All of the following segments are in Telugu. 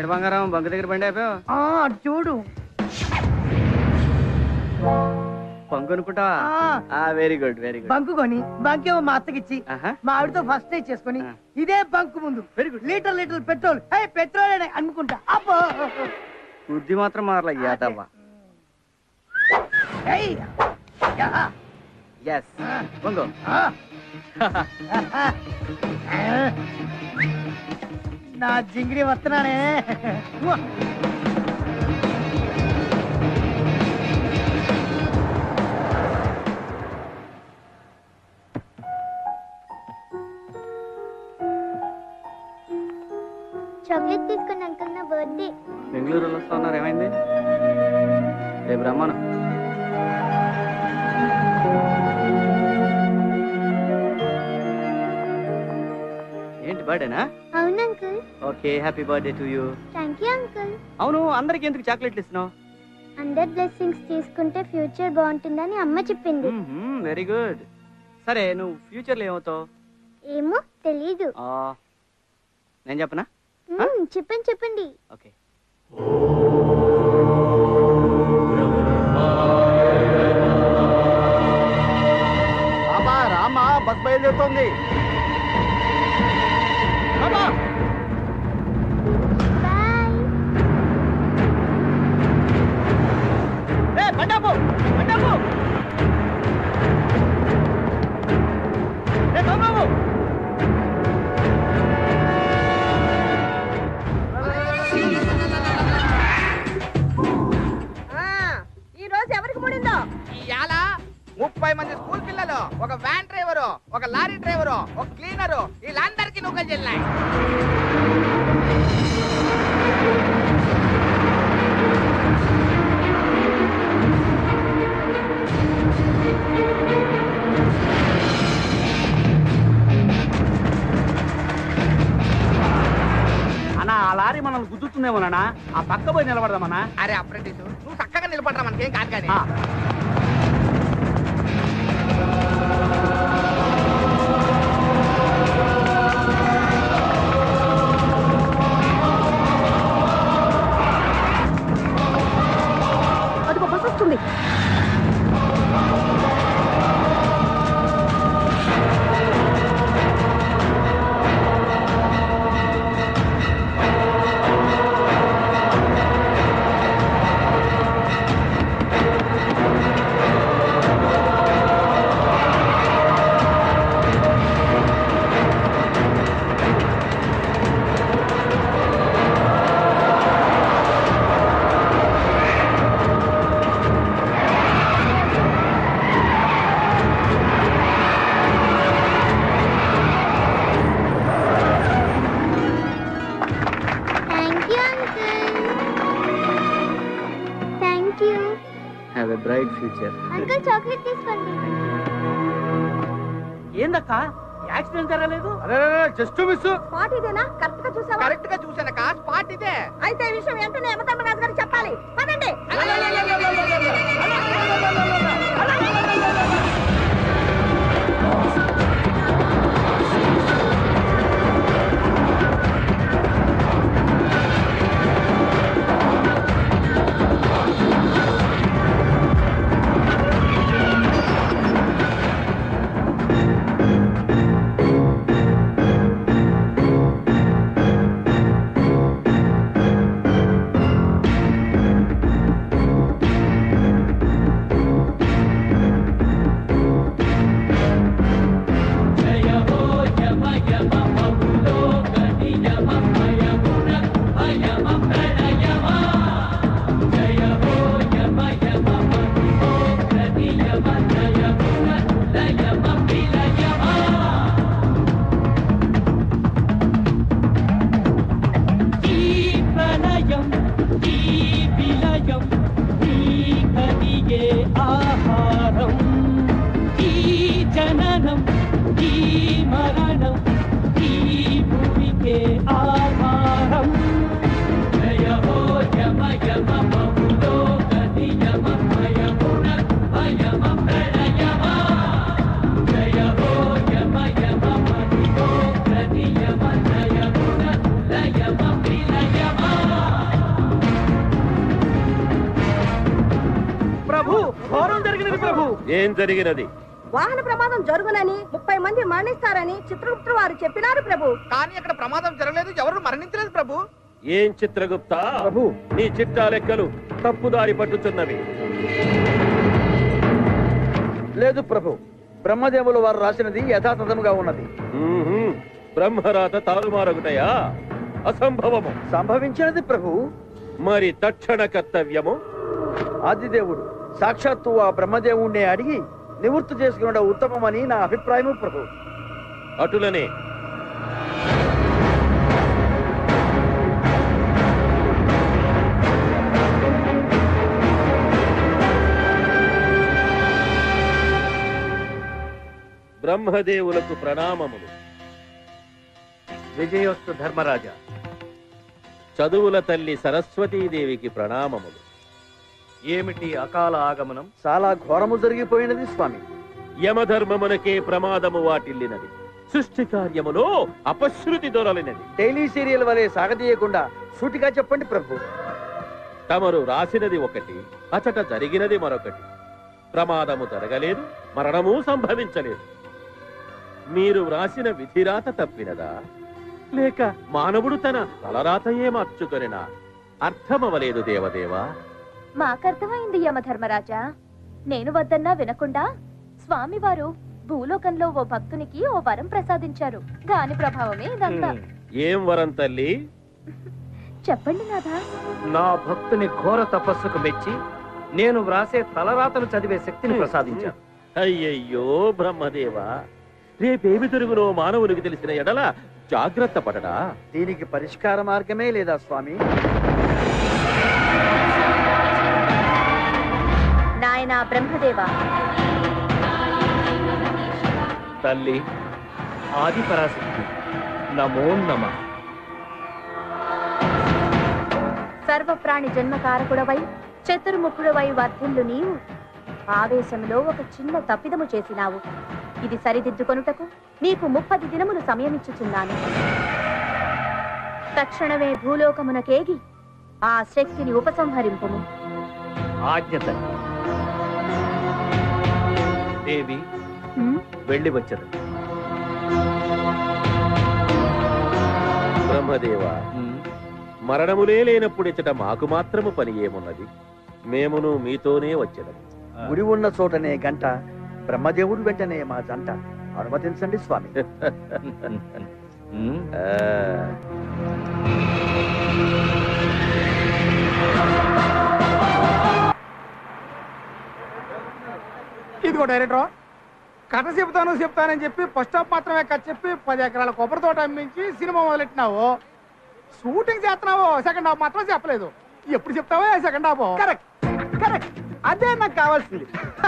ఏంటి బంగారం బంకు దగ్గర బండి అయిపోయావు ఆ, అటు చూడు బంకు అనుకుంటావా ఆ. Very good very good bunk కొని బంకేమో మా అత్తకిచ్చి ఆహా. మా ఆవిడతో ఫస్ట్ నైట్ చేసుకొని ఆ. ఇదే బంకు ముందు Very good. Litre litre petrol ఏ పెట్రోల్ అని అనుకుంటా అబ్బో బుద్ధి మాత్రం మారలా యాదవ్వ ఏయ్. యా. ఎస్ బంగు ఆ. నా జింగిరి వస్తున్నానే చాక్లెట్ తీసుకుని అంకుల్ నా బర్త్డే బెంగళూరులో వస్తా ఉన్నారు ఏమైంది రేపు రమ్మను ఏంటి బర్త్డేనా అవును uncle okay happy birthday to you thank you uncle అవును అందరికి ఎందుకు చాక్లెట్లు ఇస్తున్నావు అందరి బ్లెస్సింగ్స్ తీసుకుంటే ఫ్యూచర్ బాగుంటుందని అమ్మ చెప్పింది వెరీ గుడ్ సరే నువ్వు ఫ్యూచర్లో ఏమవుతావు ఏమో తెలీదు ఆ, నేను చెప్పనా మ్మ్, చెప్పండి చెప్పండి ఓకే రామా రామా బస్ బయలుదేరుతోంది బాయ్ బండాపు బండాపు బాబు ఈ రోజు ఎవరికి ముడిందో ఇవాళ ముప్పై మంది స్కూల్ పిల్లలు ఒక వ్యాన్ డ్రైవరు ఒక లారీ డ్రైవరు ఒక క్లీనరు వీళ్ళందరికీ నూకలు చెల్లాయి అన్న ఆ లారీ మనల్ని గుద్దుతుందేమోనా ఆ పక్క పోయి నిలబడదామన్నా అరే అప్రెంటిస్ నువ్వు చక్కగా నిలబడరా మనకేం కాదు కానీ ఆ. అదిగో బస్ వస్తుంది thank you uncle thank you have a bright future uncle chocolate తీసుకోండి ఏందక్క యాక్సిడెంట్ జరగలేదు అరే జస్ట్ మిస్ స్పాట్ ఇదేనా కరెక్ట్ గా చూసావా కరెక్ట్ గా చూసానక స్పాట్ ఇదే అయితే ఈ విషయం వెంటనే యమధర్మరాజు గారికి చెప్పాలి పదండి ఈ ప్రళయం ఈ విలయం ఈ కలిగే ఆహారం ఈ జననం ఈ మరణం ఏం జరిగినది వాహన ప్రమాదం జరుగునని ముప్పై మంది మరణిస్తారని చిత్రగుప్తుడు వారు చెప్పినారు ప్రభు కానీ అక్కడ ప్రమాదం జరగలేదు ఎవరు మరణించలేదు ప్రభు ఏం చిత్రగుప్త ప్రభు. నీ చిట్టా లెక్కలు తప్పుదారి పట్టుచున్నవి లేదు ప్రభు బ్రహ్మదేవులు వారు రాసినది యథాతథముగా ఉన్నది మ్మ్హ్మ్. బ్రహ్మరాత తారుమారగుటయా అసంభవము సంభవించినది ప్రభు మరి తక్షణ కర్తవ్యము ఆదిదేవుడు సాక్షాత్తు ఆ బ్రహ్మదేవుణ్ణి అడిగి నివృత్తి చేసుకున్న ఉత్తమమని నా అభిప్రాయము ప్రభు అటులనే బ్రహ్మదేవులకు ప్రణామములు విజయోస్తు ధర్మరాజా చదువుల తల్లి సరస్వతీదేవికి ప్రణామములు ఏమిటి అకాల ఆగమనం చాలా ఘోరము జరిగిపోయినది స్వామి యమధర్మమునకే ప్రమాదము వాటిల్లినది సృష్టి కార్యములో అపశృతి దొరలినది డైలీ సీరియల్ వలె సాగదీయకుండా సూటిగా చెప్పండి ప్రభు తమరు రాసినది ఒకటి అచట జరిగినది మరొకటి ప్రమాదము జరగలేదు మరణము సంభవించలేదు మీరు వ్రాసిన విధిరాత తప్పినదా లేక మానవుడు తన తలరాతయే మార్చుకొనినా అర్థమవలేదు దేవదేవా మాకర్థమైంది యమధర్మరాజా నేను వద్దన్నా వినకుండా స్వామివారు భూలోకంలో ఓ భక్తునికి ఓ వరం ప్రసాదించారు దాని ప్రభావమే ఇదంతా ఏం వరం తల్లి చెప్పండి నాథా నా భక్తుని ఘోర తపస్సుకు మెచ్చి నేను వ్రాసే తలరాతలు చదివే శక్తిని ప్రసాదించాను అయ్యయ్యో బ్రహ్మదేవా రేపేమి తిరుగునో మానవునికి తెలిసిన ఎడల జాగ్రత్త పడడా దీనికి పరిష్కార మార్గమే లేదా స్వామి నాయన బ్రహ్మదేవా తల్లి ఆది పరాశక్తి నమో నమ సర్వప్రాణి జన్మకారకుడవై చతుర్ముఖుడవై వర్ధిల్లు నీవు ఆవేశంలో ఒక చిన్న తప్పిదము చేసినావు ఇది సరిదిద్దుకొనుటకు నీకు ముప్పది దినములు సమయమిచ్చుచున్నాను తక్షణమే భూలోకమునకేగి ఆ శక్తిని ఉపసంహరింపుము ఆజ్ఞ తల్లి దేవి హ్మ్? వెళ్ళి వచ్చదు బ్రహ్మదేవా మరణములే లేనప్పుడు ఇచ్చట మాకు మాత్రము పని ఏమున్నది మేమును మీతోనే వచ్చేదము గుడి ఉన్న చోటనే గంట బ్రహ్మదేవుడు వెంటనే మా జంట అనుమతించండి స్వామి ఆ, ఇదిగో డైరెక్టర్ కథ చెప్తాను చెప్తానని చెప్పి ఫస్ట్ హాఫ్ మాత్రమే కథ చెప్పి పది ఎకరాల కొబ్బరి తోట అమ్మించి సినిమా మొదలెట్టినావు షూటింగ్ చేస్తున్నావు సెకండ్ హాఫ్ మాత్రం చెప్పలేదు ఎప్పుడు చెప్తావా సెకండ్ హాఫ్ కరెక్ట్ కరెక్ట్ అదే నాకు కావాల్సింది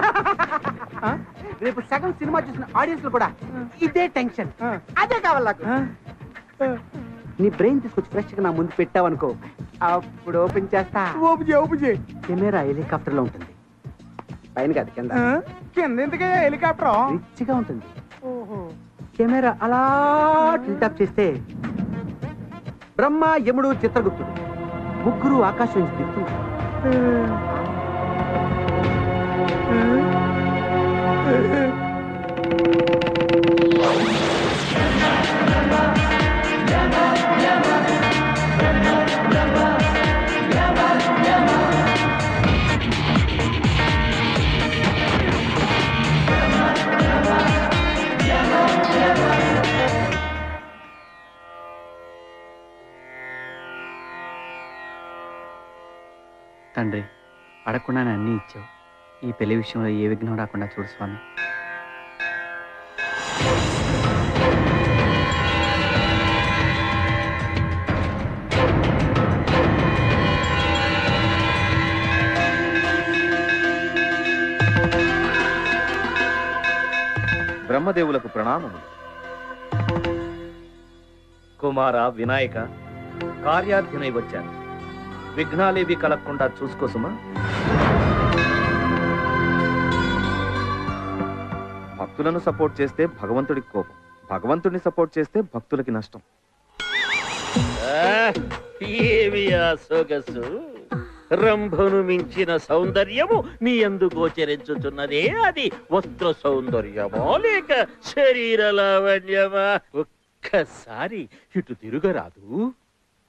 రేపు సగం సినిమా చూసిన ఆడియన్స్ కూడా ఇదే టెన్షన్ అదే కావాలి నాకు నీ బ్రెయిన్ తీసుకొచ్చి ఫ్రెష్ గా నా ముందు పెట్టావనుకో అప్పుడు ఓపెన్ చేస్తా ఓపెన్ చేయి ఓపెన్ చేయి కెమెరా హెలికాప్టర్ లో ఉంటుంది పైన కాదు కింద కింద ఎందుకే హెలికాప్టర్ రిచ్ గా ఉంటుంది కెమెరా అలా టిల్టాప్ చేస్తే బ్రహ్మ యముడు చిత్రగుప్తుడు ముగ్గురు ఆకాశం నుంచి దిగుతున్నారు తండ్రి అడగకుండానే అన్నీ ఇచ్చావు ఈ పెళ్లి విషయంలో ఏ విఘ్నం రాకుండా చూడు స్వామి బ్రహ్మదేవులకు ప్రణామములు కుమార వినాయక కార్యార్థినై వచ్చాను విఘ్నాలేవి కలగకుండా చూసుకోసుమా భక్తులను సపోర్ట్ చేస్తే భగవంతుడికి కోపం భగవంతుడిని సపోర్ట్ చేస్తే భక్తులకి నష్టం ఆ, ఏమి ఆ సొగసు రంభను మించిన సౌందర్యము మీ ఎందు గోచరించుచున్నదే అది వస్త్ర సౌందర్యమో లేక శరీర లావణ్యమా ఒక్కసారి ఇటు తిరుగరాదు